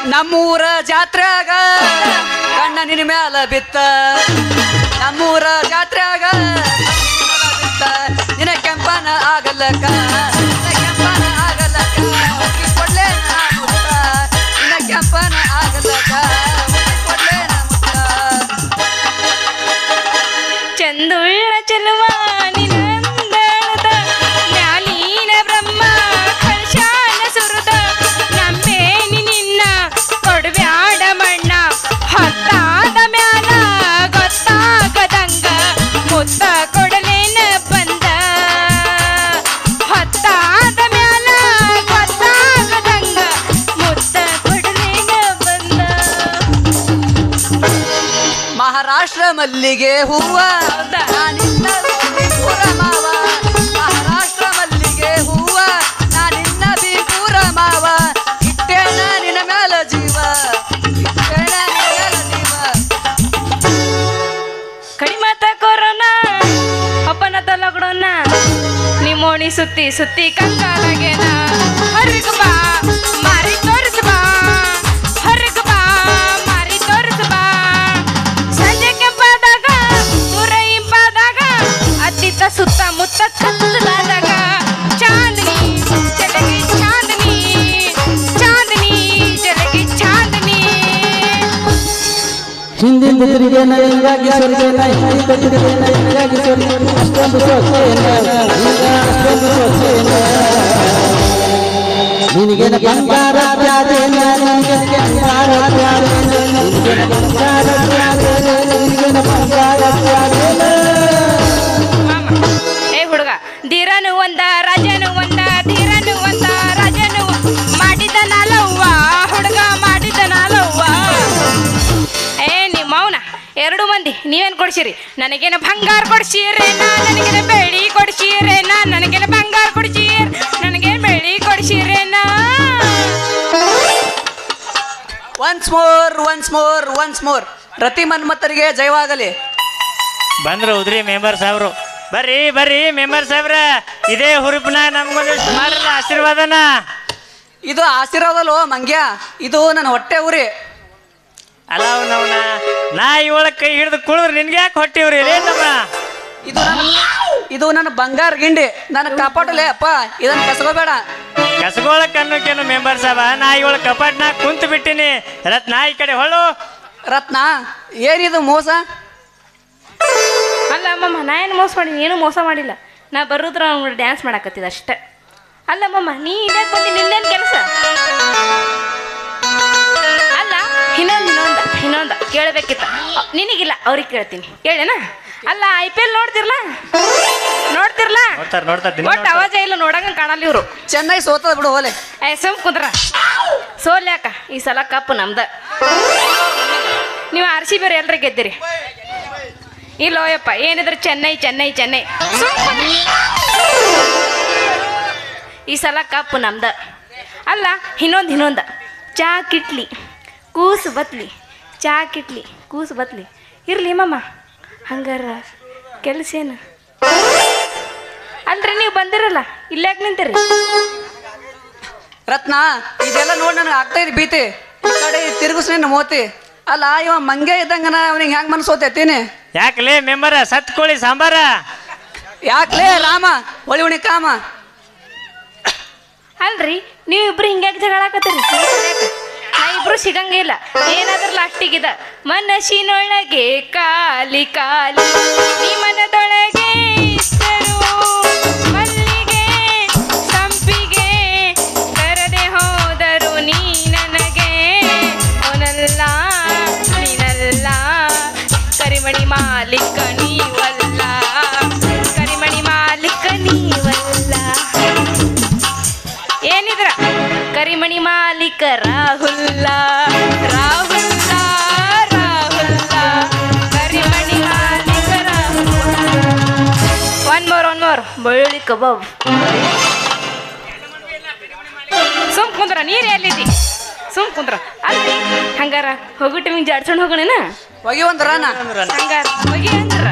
ನಮ್ಮೂರ ಜಾತ್ರೆಯಾಗ ಕಣ್ಣ ನಿನ್ನ ಮ್ಯಾಲ ಬಿತ್ತ ನಮ್ಮೂರ ಜಾತ್ರೆಯಾಗ ಬಿತ್ತ ನಿನ ಕೆಂಪನ ಆಗಲ್ಲಕ ನಿನ ಕೆಂಪನ ಆಗಲ್ಲಕ ಹುಡುಕಿ ಕೊಡ್ಲೇ ನಾ ಮುತ್ತ ನಿನ ಕೆಂಪನ ಆಗಲ್ಲಕ ಹುಡುಕಿ ಕೊಡ್ಲೇ ನಾ ಮುತ್ತ ಚಂದುಳ್ಳ ಚೆಲುವ ನಿನಂದಳದ ಜ್ಞಾನೀನ ಬ್ರಹ್ಮ ಕಳಶಾನ ಸುರದ ನಂಬೇನಿ ನಿನ್ನ ಕೊಡ್ಬ್ಯಾಡ ಮಣ್ಣ ಹೊತ್ತಾದ ಮ್ಯಾಲ ಗೊತ್ತಾಗದಂಗ ಮುತ್ತ ಕೊಡಲೇನ ಬಂದ ಹೊತ್ತಾದ ಮ್ಯಾಲ ಗೊತ್ತಾಗದಂಗ ಮುತ್ತ ಕೊಡಲೇನ ಬಂದ ಮಹಾರಾಷ್ಟ್ರ ಮಲ್ಲಿಗೆ ಹೂವ ಹೌದಾ? ನಾನಿನ್ನ ಬೀಪೂರ ಮಾವ ಮಹಾರಾಷ್ಟ್ರ ಮಲ್ಲಿಗೆ ಹೂವ ನಾನಿನ್ನ ಬೀಪೂರ ಮಾವ ಇಟ್ಟೇನ ನಿನ್ನ ಮ್ಯಾಲ ಜೀವ ಇಟ್ಟೇನ ನಿನ್ನ ಮ್ಯಾಲ ಜೀವ ಕಡಿಮತ ಕೊರೋನಾ ಅಪ್ಪನ ತಲಗಡೋನ ನಿಮ್ಮೋಣಿ ಸುತ್ತಿ ಸುತ್ತಿ ಕಂಗಾಲಾಗೇನ ಹರ್ಗ ಬಾ ಮಾರಿ ತೋರಿಸ ಬಾ ಹರ್ಗ ಬಾ ಮಾರಿ ತೋರಿಸ ಬಾ ಸಂಜೆ ಕೆಂಪಾದಾಗ ದೂರ ಇಂಪಾದಾಗ ಅತ್ತಿತ್ತ ಸುತ್ತ ಮುತ್ತ ಕತ್ತಲಾದಾಗ ಚಾಂದನಿ ಜಲಗಿ ಚಾಂದನಿ ಚಾಂದನಿ ಜಲಗಿ ಚಾಂದನಿ ಹಿಂದಿಂದ ತಿರುಗೇನ ಹಿಂಗಾಗಿ ಸ್ವರ್ಗೇನ ಹಿಂದಿಂದ ತಿರುಗೇನ ಹಿಂಗಾಗಿ ಸ್ವರ್ಗ ಅಷ್ಟೊಂದು ಸ್ವಚ್ಛೇನ ಈಗ ಅಷ್ಟೊಂದು ಸ್ವಚ್ಛೇನ ನಿನಗೇನ ಬಂಗಾರ ಪ್ಯಾದೇನ ನಿನಗೇನ ಬಂಗಾರ ಪ್ಯಾದೇನ ನಿನಗೇನ ಬಂಗಾರ ಪ್ಯಾದೇನ ನಿನಗೇನ ಬಂಗಾರ ಪ್ಯಾದೇನ ಮಾಮ ಏ ಹುಡುಗ ಧೀರನು ಒಂದ ರಾಜನು ಒಂದ ಧೀರನು ಒಂದ ರಾಜನು ಮಾಡಿದ ನಾಲವ್ವ ಹುಡುಗ ಮಾಡಿದ ನಾಲವ್ವ ಏ ನಿಮ್ಮ ಮೌನ ಎರಡು ಮಂದಿ ನೀವೇನು ಕೊಡ್ಸಿರಿ ನನಗೇನ ಬಂಗಾರ ಕೊಡ್ಸಿರಿ ನಾ ನನಗೇನ ಬೆಳ್ಳಿ ಕೊಡ್ಸಿರಿ ನಾ ನನಗೇನ ಬಂಗಾರ ಕೊಡ್ಸಿರಿ ನನಗೇನ ಬೆಳ್ಳಿ ಕೊಡ್ಸಿರಿ ನಾ once more once more once more Rati ಮನ್ಮತ್ತರಿಗೆ ಜಯವಾಗಲಿ ಬಂದ್ರು ಉದ್ರಿ ಮೆಂಬರ್ ಸಾಹೇಬ್ರು ಬರ್ರಿ ಬರ್ರಿ ಮೆಂಬರ್ ಸಾಹೇಬ್ರ ಇದೇ ಹುರುಪ್ನ ನಮ್ಗೊಂದಿಷ್ಟು ಮಾಡ್ರಲ್ಲ ಆಶೀರ್ವಾದನ ಇದು ಆಶೀರ್ವಾದಲ್ಲೋ ಮಂಗ್ಯ ಇದು ನನ್ನ ಹೊಟ್ಟೆ ಉರಿ ಅಲ್ಲ ಅವನವನ ನಾ ಇವಳ ಕೈ ಹಿಡಿದು ಕುಳಿದ್ರೆ ನಿನ್ಗೆ ಯಾಕೆ ಹೊಟ್ಟಿವ್ರಿ ತಮ್ಮ ಇದು ನನ್ನ ಇದು ನನ್ನ ಬಂಗಾರ ಗಿಂಡಿ ನನ್ನ ಕಾಪಾಡಲೇ ಅಪ್ಪ ಇದನ್ನ ಕಸ್ಕೋಬೇಡ ಕಸಗೋಳಕ್ ಅನ್ನೋಕೇನು ಮೆಂಬರ್ ಸಾಹೇಬ ನಾ ಇವಳ ಕಪಾಟ್ನಾಗ ಕುಂತು ಬಿಟ್ಟಿನಿ ರತ್ನ ಈ ಕಡೆ ಹೊಳ್ಳು ರತ್ನ ಏನಿದು ಮೋಸ ಅಲ್ಲ ಅಮ್ಮಮ್ಮ ನಾ ಏನು ಮೋಸ ಮಾಡಿ ಏನು ಮೋಸ ಮಾಡಿಲ್ಲ ನಾ ಬರೋದ್ರ ಅವ್ನು ಡ್ಯಾನ್ಸ್ ಮಾಡಾಕತ್ತಿದ ಅಷ್ಟೆ ಅಲ್ಲ ಅಮ್ಮಮ್ಮ ನೀ ಇದೇ ಬಂದು ನಿನ್ನೇನು ಕೆಲಸ ಅಲ್ಲ ಇನ್ನೊಂದು ಇನ್ನೊಂದು ಇನ್ನೊಂದು ಕೇಳಬೇಕಿತ್ತ ನಿನಗಿಲ್ಲ ಅವ್ರಿಗೆ ಕೇಳ್ತೀನಿ ಕೇಳೇನ ಅಲ್ಲ ಐ ಪಿ ಎಲ್ ನೋಡ್ತಿರ್ಲ ನೋಡ್ತಿರ್ಲ ನೋಡ್ತಾರ ನೋಡ್ತಾರ ದಿನ ಒಟ್ಟು ಅವಾಜ ಇಲ್ಲ ನೋಡಂಗ ಕಾಣಲ್ಲ ಇವರು ಚೆನ್ನೈ ಸೋತದ ಬಿಡು ಹೋಲೆ ಏ ಸುಮ್ ಕುಂದ್ರ ಸೋಲ್ಯಾಕ ಈ ಸಲ ಕಪ್ಪು ನಮ್ದ ನೀವು ಆರ್ ಸಿ ಬೇರೆ ಎಲ್ರಿ ಗೆದ್ದಿರಿ ಇಲ್ಲೋಯಪ್ಪ ಏನಿದ್ರೆ ಚೆನ್ನೈ ಚೆನ್ನೈ ಚೆನ್ನೈ ಸುಮ್ ಕುಂದ್ರ. ಈ ಸಲ ಕಪ್ಪು ನಮ್ದ ಅಲ್ಲ ಇನ್ನೊಂದು ಇನ್ನೊಂದು ಚಾ ಕಿಟ್ಲಿ ಕೂಸು ಬತ್ಲಿ ಚಾ ಕಿಟ್ಲಿ ಕೂಸು ಬತ್ಲಿ ಇರ್ಲಿ ಮಮ್ಮ ಹಂಗಾರ ಕೆಲಸ ಏನು ಅಲ್ರಿ ನೀವು ಬಂದಿರಲ್ಲ ಇಲ್ಲಾಕ್ ನಿಂತೀರಿ ರತ್ನ ಇದೆಲ್ಲ ನೋಡಿ ನನಗೆ ಆಗ್ತಾ ಇದೆ ಭೀತಿ ಈ ಕಡೆ ತಿರುಗಿಸ್ ನಿನ್ನ ಮೋತಿ ಅಲ್ಲ ಇವ ಮಂಗೆ ಇದ್ದಂಗನ ಅವನಿಗೆ ಹೆಂಗ್ ಮನಸ್ಸು ಹೋತೈತೀನಿ ಯಾಕಲೇ ಮೆಂಬರ ಸತ್ ಕೋಳಿ ಸಾಂಬಾರ ಯಾಕ್ಲೇ ರಾಮ ಹೊಳಿ ಉಣಿ ಕಾಮ ಅಲ್ರಿ ನೀವು ಇಬ್ರು ಹಿಂಗ್ಯಾಕೆ ಜಗಳಾಕತ್ತೀರಿ ನಾ ಇಬ್ರು ಸಿಗಂಗಿಲ್ಲ ಏನಾದ್ರೂ ಲಾಸ್ಟಿಗಿದ ಮನಸ್ಸಿನೊಳಗೆ ಕಾಲಿ ಕಾಲಿ ನೀ ಮನದೊಳಗೆ ಇದ್ದರು ಮಲ್ಲಿಗೆ ಸಂಪಿಗೆ ಕರದೆ ಹೋದರು ನೀ ನನಗೆ ಅವನಲ್ಲ ನೀನಲ್ಲ ಕರಿಮಣಿ ಮಾಲೀಕ ನೀವಲ್ಲ ಕರಿಮಣಿ ಮಾಲೀಕ ನೀವಲ್ಲ ಏನಿದ್ರ ಕರಿಮಣಿ ಮಾಲೀಕ ರಾಹುಲ್ಲ ರಾಹುಲ್ಲ ರಾಹುಲ್ಲ ಕರಿಮಣಿ ಮಾಲೀಕ ಒನ್ ಮೋರ್ ಒನ್ ಮೋರ್ ಬೆಳ್ಳುಳ್ಳಿ ಕಬಾಬ್ ಸುಮ್ ಕುಂದ್ರ ನೀರ್ ಎಲ್ಲಿದ್ದಿ ಸುಮ್ ಕುಂದ್ರ ಅಲ್ರಿ ಹಂಗಾರ ಹೋಗೋ ಟೈಮಿಗೆ ಜಾಡ್ಸೊಂಡು ಹೋಗೋಣ ಹೋಗಿ ಒಂದು ರಾನ ಹಂಗಾರ ಹೋಗಿ ಅಂದ್ರ